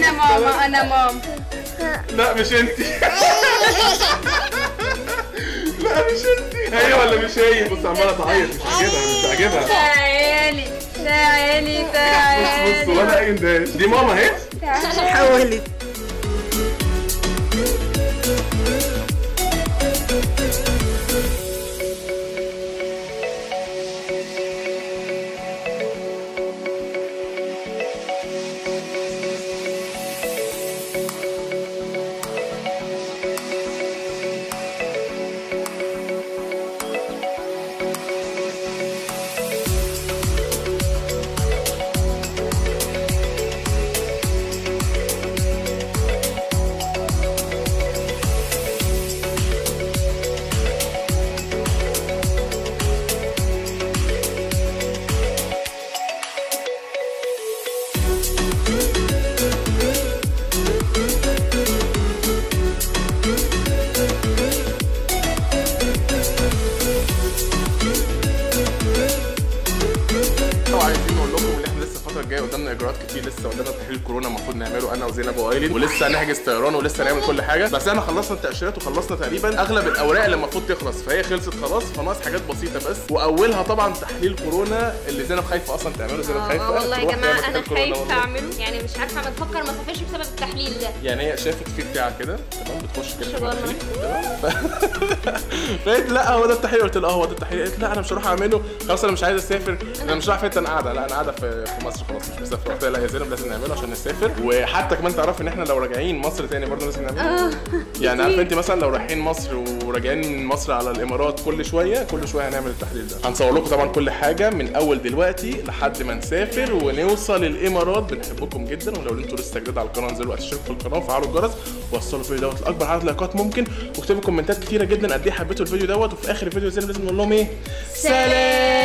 انا ماما انا ماما لا مش انت لا مش انت هي ولا مش هي بص عماله تعيط مش عاجبها مش عاجبها تعالي تعالي بص تعالي ولا اي اندهاش دي ماما اهي حاولت وعايزين نقول لكم ان احنا لسه الفتره الجايه قدامنا اجراءات كتير لسه قدامنا تحليل كورونا المفروض نعمله انا وزينب وايلين ولسه هنحجز طيران ولسه نعمل كل حاجه بس احنا خلصنا التاشيرات وخلصنا تقريبا اغلب الاوراق اللي المفروض تخلص فهي خلصت خلاص فناقص حاجات بسيطه بس واولها طبعا تحليل كورونا اللي زينب خايفه اصلا تعمله زينب خايفه اه والله يا تروح جماعه تعمل انا تحليل كورونا خايفه والله. اعمله يعني مش عارفه ما بفكر ما اسافرش بسبب التحليل ده يعني هي شافت في بتاع كده تمام بتخش كده في والله. المناخير، تمام ف- فقالت لا هو ده التحليل قلت لها اه هو ده التحليل قالت لا انا مش هروح اعمله خلاص انا مش عايز اسافر انا مش رايح فين انا قاعده لا انا قاعده في في مصر خلاص مش مسافر قلت لها لا يا زينب لازم نعمله عشان نسافر وحتى كمان تعرف ان احنا لو راجعين مصر تاني برضه لازم نعمله يعني عارف انت مثلا لو رايحين مصر وراجعين من مصر على الامارات كل شويه كل شويه هنعمل التحليل ده هنصور لكم طبعا كل حاجه من اول دلوقتي لحد ما نسافر ونوصل الامارات بنحبكم جدا ولو انتوا لسه جداد على القناه انزلوا اشتركوا في القناه وفعلوا الجرس ووصلوا الفيديو دوت لاكبر عدد لايكات ممكن واكتبوا كومنتات كتيره جدا قد ايه حبيتوا الفيديو دوت وفي اخر الفيديو زي ما لازم نقول لهم ايه سلام